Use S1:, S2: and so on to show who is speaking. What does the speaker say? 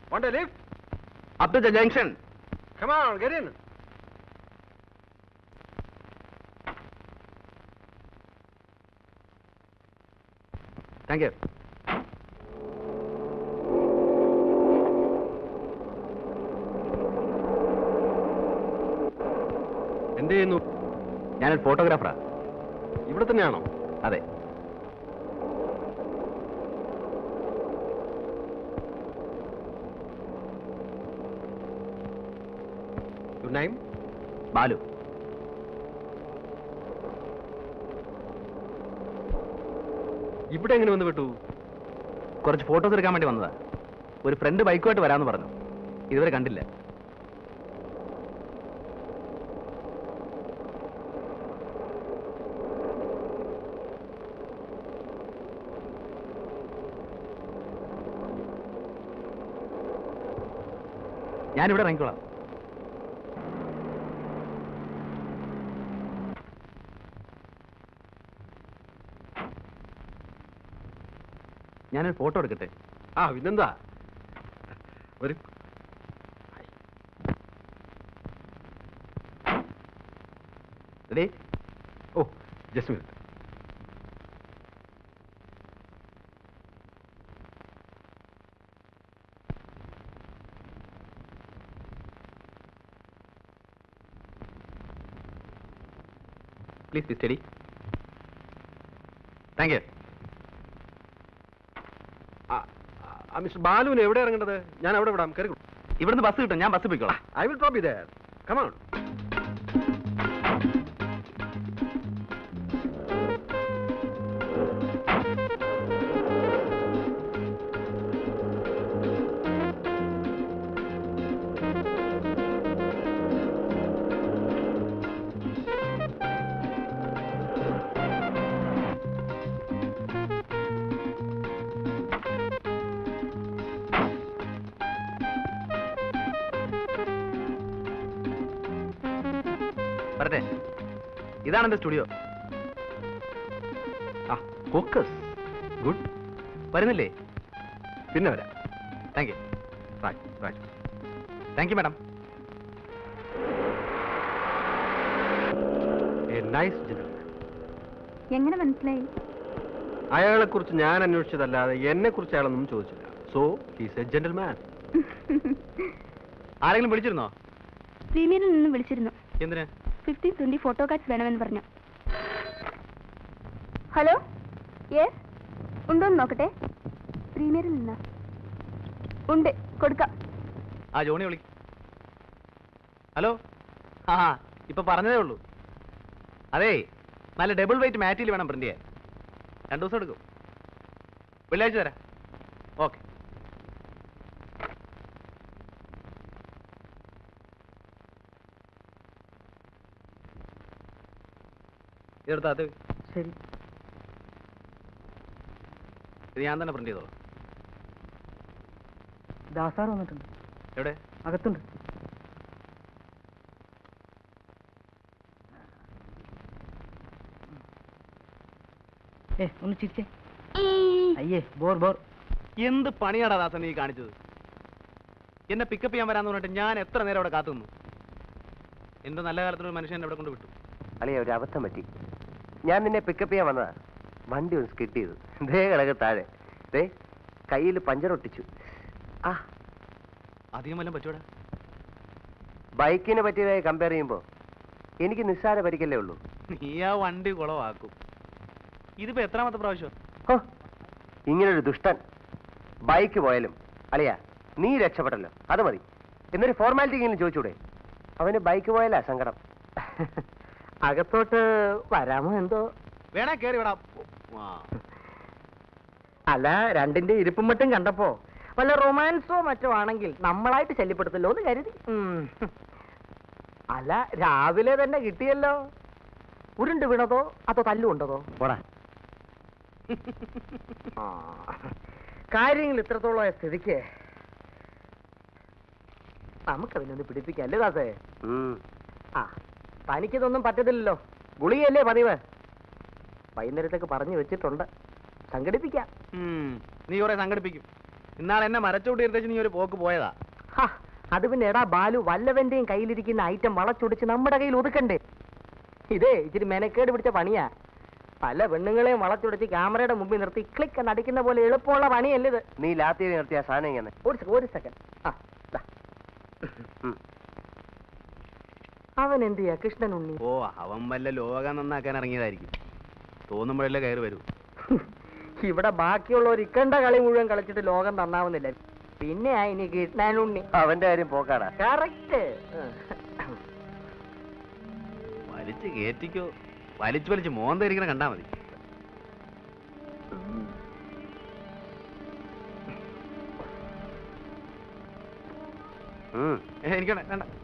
S1: Want a lift?
S2: Up to the junction.
S1: Come on, get in.
S2: Thank you.
S1: എന്ത് ചെയ്യുന്നു
S2: ഞാനൊരു ഫോട്ടോഗ്രാഫറാ
S1: ഇവിടെ തന്നെയാണോ
S2: അതെ
S1: യുവർ നൈം
S2: ബാലു
S1: ഇവിടെ എങ്ങനെ വന്ന് വിട്ടു
S2: കുറച്ച് ഫോട്ടോസ് എടുക്കാൻ വേണ്ടി വന്നതാ ഒരു ഫ്രണ്ട് ബൈക്കുമായിട്ട് വരാമെന്ന് പറഞ്ഞു ഇതുവരെ കണ്ടില്ല ഞാനിവിടെ ഇറങ്ങിക്കോളാം ഞാനൊരു ഫോട്ടോ എടുക്കട്ടെ
S1: ആ പിന്നെന്താ ഒരു
S2: ready
S1: oh just minute
S2: please be steady thank you
S1: mister ബാലുവിന് എവിടെ ഇറങ്ങേണ്ടത് ഞാൻ അവിടെ വിടാം കയറി
S2: ഇവിടുന്ന് ബസ് കിട്ടും ഞാൻ ബസ് പോയിക്കോളാം
S1: I will drop you there come on
S2: വരട്ടെ ഇതാണ് എന്റെ സ്റ്റുഡിയോ
S1: ആ ഫോക്കസ് ഗുഡ്
S2: വരുന്നില്ലേ
S1: പിന്നെ വരാം
S2: thank you
S1: Raj Raj
S2: thank you madam
S1: a nice gentleman
S3: എങ്ങനെ മനസ്സിലായി
S1: അയാളെ കുറിച്ച് ഞാൻ അന്വേഷിച്ചതല്ലാതെ എന്നെ കുറിച്ച് അയാളൊന്നും ചോദിച്ചില്ല സോ ഹീസ് എ ജെന്റിൽമാൻ
S2: ആരെങ്കിലും വിളിച്ചിരുന്നോ
S3: പ്രീമിയറിൽ നിന്ന് വിളിച്ചിരുന്നു
S2: എന്തിന്
S3: ഫിഫ്റ്റി ട്വന്റി ഫോട്ടോ കാർഡ്സ് വേണമെന്ന് പറഞ്ഞു ഹലോ യെസ് ഉണ്ടോന്ന് നോക്കട്ടെ പ്രീമിയറിൽ നിന്ന് ഉണ്ട് കൊടുക്കാം
S2: ആ ജോണി വിളി ഹലോ ആ ആ, ഇപ്പൊ പറഞ്ഞതേ ഉള്ളൂ അതേ നല്ല ഡബിൾ വെയിറ്റ് മാറ്റിൽ വേണം പ്രിന്റ് ചെയ്യാൻ രണ്ടു ദിവസം എടുക്കും വെള്ളിയാഴ്ച തരാം ഓക്കെ ഇതെടുത്താ അത്
S4: ശരി
S2: ഇത് ഞാൻ തന്നെ പ്രിന്റ് ചെയ്തോളാം
S4: ദാസാർ വന്നിട്ടുണ്ട്
S2: എവിടെ
S4: അകത്തുണ്ട് ഏ ഒന്ന് ചിരിച്ചേ അയ്യേ ബോർ ബോർ
S2: എന്ത് പണിയാടാ ദാസൻ നീ കാണിച്ചത് എന്നെ പിക്കപ്പ് ചെയ്യാൻ വരാന്ന് പറഞ്ഞിട്ട് ഞാൻ എത്ര നേരം അവിടെ കാത്തു നിന്നു എന്റെ നല്ല കാലത്തൊരു മനുഷ്യൻ അവിടെ കൊണ്ട് വിട്ടു
S5: അളിയ ഒരു അബദ്ധം പറ്റി ഞാൻ നിന്നെ പിക്കപ്പ് ചെയ്യാൻ വന്നതാ വണ്ടി ഒന്ന് സ്കിഡ് ചെയ്തു ദേ കിടക്ക് താഴെ ദേ കയ്യിൽ പഞ്ചർ ഒട്ടിച്ചു ആ
S2: അധികം വല്ലതും പറ്റൂടാ
S5: ബൈക്കിനെ പറ്റിയതായി കമ്പയർ ചെയ്യുമ്പോൾ എനിക്ക് നിസ്സാര പരിക്കല്ലേ ഉള്ളൂ
S2: നീ ആ വണ്ടി കുളവാക്കും ഇതിപ്പോ എത്രാമത്തെ പ്രാവശ്യം
S5: ഹോ ഇങ്ങനൊരു ദുഷ്ടൻ ബൈക്ക് പോയാലും അളിയ നീ രക്ഷപ്പെട്ടല്ലോ അത് മതി എന്നൊരു ഫോർമാലിറ്റി എങ്കിലും ചോദിച്ചൂടെ അവന് ബൈക്ക് പോയാലാ സങ്കടം
S4: അകത്തോട്ട് വരാമോ എന്തോ
S2: വേണേ കേറി വിടാ ആ.
S4: അല്ല രണ്ടിന്റെ ഇരിപ്പും മട്ടും കണ്ടപ്പോ വല്ല റൊമാൻസോ മറ്റോ ആണെങ്കിൽ നമ്മളായിട്ട് ശല്യപ്പെടുത്തല്ലോ എന്ന് കരുതി ഉം. അല്ല രാവിലെ തന്നെ കിട്ടിയല്ലോ ഉരുണ്ട് വീണതോ അതോ തല്ലുകൊണ്ടതോ
S5: പോടാ
S4: ആ. കാര്യങ്ങൾ ഇത്രത്തോളമായ സ്ഥിതിക്ക് നമുക്കതിനൊന്ന് പിടിപ്പിക്കാം അല്ലേ ദാസേ
S5: ഉം.
S4: ആ തനിക്കിതൊന്നും പറ്റത്തില്ലല്ലോ ഗുളികയല്ലേ പതിവ് വൈകുന്നേരത്തേക്ക് പറഞ്ഞു വെച്ചിട്ടുണ്ട് സംഘടിപ്പിക്കാം
S2: ഉം. നീ കുറെ സംഘടിപ്പിക്കും ഇന്നാൾ എന്നെ മരച്ചോട്ടി എടുത്തേച്ച് നീ ഒരു പോക്ക് പോയതാ
S4: ഹാ, അത് പിന്നെ എടാ ബാലു വല്ലവന്റെയും കയ്യിലിരിക്കുന്ന ഐറ്റം വളച്ചൊടിച്ച് നമ്മുടെ കയ്യിൽ ഒതുക്കണ്ടേ ഇതേ ഇച്ചിരി മെനക്കേട് പിടിച്ച പണിയാ പല പെണ്ണുങ്ങളെയും വളച്ചൊടിച്ച് ക്യാമറയുടെ മുമ്പിൽ നിർത്തി ക്ലിക്ക് എന്ന് അടിക്കുന്ന പോലെ എളുപ്പമുള്ള പണിയല്ല ഇത്
S5: നീ ലാത്തി നിർത്തിയ സാധനം ഇങ്ങനെ
S4: ഒരു സെ- ഒരു സെക്കൻഡ് ആ ദാ.
S5: ഉം.
S4: അവൻ എന്ത് ചെയ്യാ കൃഷ്ണൻ ഉണ്ണി
S2: ഓ അവൻ വല്ല ലോകം നന്നാക്കാൻ ഇറങ്ങിയതായിരിക്കും തോന്നുമ്പോഴല്ലേ കയറി വരൂ
S4: ഇവിടെ ബാക്കിയുള്ളവർ ഇക്കണ്ട കളി മുഴുവൻ കളിച്ചിട്ട് ലോകം നന്നാവുന്നില്ല പിന്നെ ഇനി കൃഷ്ണൻ ഉണ്ണി
S5: അവന്റെ കാര്യം പോക്കാടാ
S4: കറക്റ്റ്
S2: വലിച്ച് കയറ്റിക്കോ വലിച്ചു വലിച്ച് മോന്തിരിക്കണ കണ്ടാ മതി
S5: ഉം
S2: ഏ, എനിക്ക് വേണ്ട, വേണ്ട